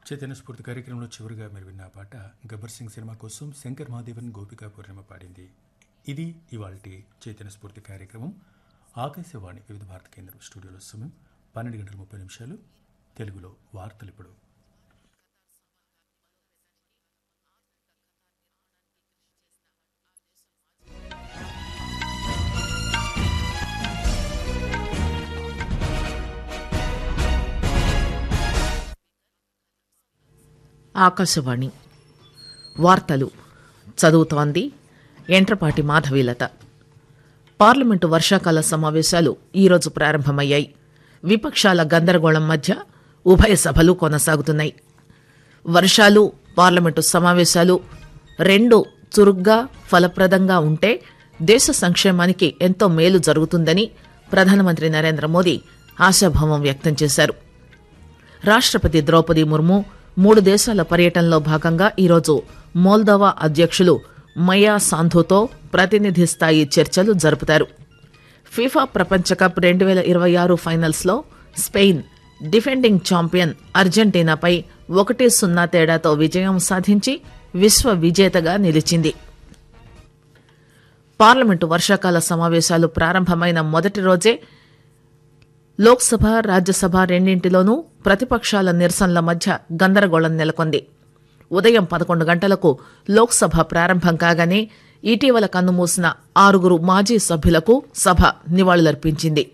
చైతన్య స్ఫూర్తి కార్యక్రమంలో చివరిగా మీరు విన్న పాట గబ్బర్ సింగ్ సినిమా కోసం శంకర్ మహాదేవన్ గోపికా పూర్ణిమ పాడింది ఇది ఇవాల్టి చైతన్య స్ఫూర్తి కార్యక్రమం ఆకాశవాణి వివిధ భారత కేంద్రం స్టూడియోలో సమయం పన్నెండు గంటల ముప్పై నిమిషాలు తెలుగులో వార్తలు ఇప్పుడు ఆకాశవాణి వార్తలు చదువుతోంది ఎంట్రపాటి మాధవీలత పార్లమెంటు వర్షాకాల సమావేశాలు ఈరోజు ప్రారంభమయ్యాయి విపక్షాల గందరగోళం మధ్య ఉభయ సభలు కొనసాగుతున్నాయి వర్షాలు పార్లమెంటు సమావేశాలు రెండు చురుగ్గా ఫలప్రదంగా ఉంటే దేశ సంక్షేమానికి ఎంతో మేలు జరుగుతుందని ప్రధానమంత్రి నరేంద్ర మోదీ ఆశాభావం వ్యక్తం చేశారు రాష్ట్రపతి ద్రౌపది ముర్ము మూడు దేశాల పర్యటనలో భాగంగా ఈరోజు మోల్దోవా అధ్యక్షులు మయా సాంధుతో ప్రతినిధి స్థాయి చర్చలు జరుపుతారు ఫీఫా ప్రపంచ కప్ రెండు వేల ఇరవై ఆరు ఫైనల్స్లో స్పెయిన్ డిఫెండింగ్ ఛాంపియన్ అర్జెంటీనాపై ఒకటి సున్నా తేడాతో విజయం సాధించి విశ్వ విజేతగా నిలిచింది పార్లమెంటు వర్షాకాల సమావేశాలు ప్రారంభమైన మొదటి రోజే లోక్సభ రాజ్యసభ రెండింటిలోనూ ప్రతిపక్షాల నిరసనల మధ్య గందరగోళం నెలకొంది ఉదయం పదకొండు గంటలకు లోక్సభ ప్రారంభం కాగానే ఇటీవల కన్నుమూసిన ఆరుగురు మాజీ సభ్యులకు సభ నివాళులర్పించింది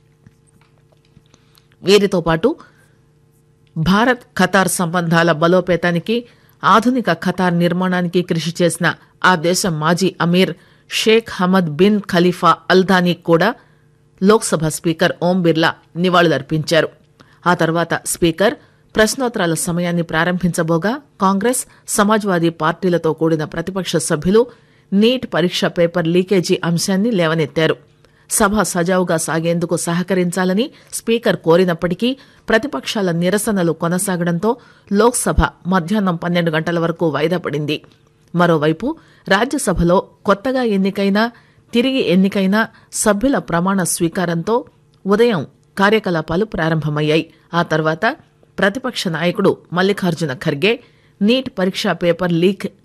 వీరితో పాటు భారత్ ఖతార్ సంబంధాల బలోపేతానికి ఆధునిక ఖతార్ నిర్మాణానికి కృషి చేసిన ఆ దేశ మాజీ అమీర్ Sheikh Hamad bin Khalifa Al Thani కూడా లోక్సభ స్పీకర్ ఓం బిర్లా నివాళులర్పించారు ఆ తర్వాత స్పీకర్ ప్రశ్నోత్తరాల సమయాన్ని ప్రారంభించబోగా కాంగ్రెస్ సమాజ్వాదీ పార్టీలతో కూడిన ప్రతిపక్ష సభ్యులు నీట్ పరీక్ష పేపర్ లీకేజీ అంశాన్ని లేవనెత్తారు సభ సజావుగా సాగేందుకు సహకరించాలని స్పీకర్ కోరినప్పటికీ ప్రతిపక్షాల నిరసనలు కొనసాగడంతో లోక్సభ మధ్యాహ్నం పన్నెండు గంటల వరకు వాయిదా పడింది మరోవైపు రాజ్యసభలో కొత్తగా ఎన్నికైన తిరిగి ఎన్నికైన సభ్యుల ప్రమాణ స్వీకారంతో ఉదయం కార్యకలాపాలు ప్రారంభమయ్యాయి ఆ తర్వాత ప్రతిపక్ష నాయకుడు మల్లికార్జున ఖర్గే నీట్ పరీక్షా పేపర్ లీక్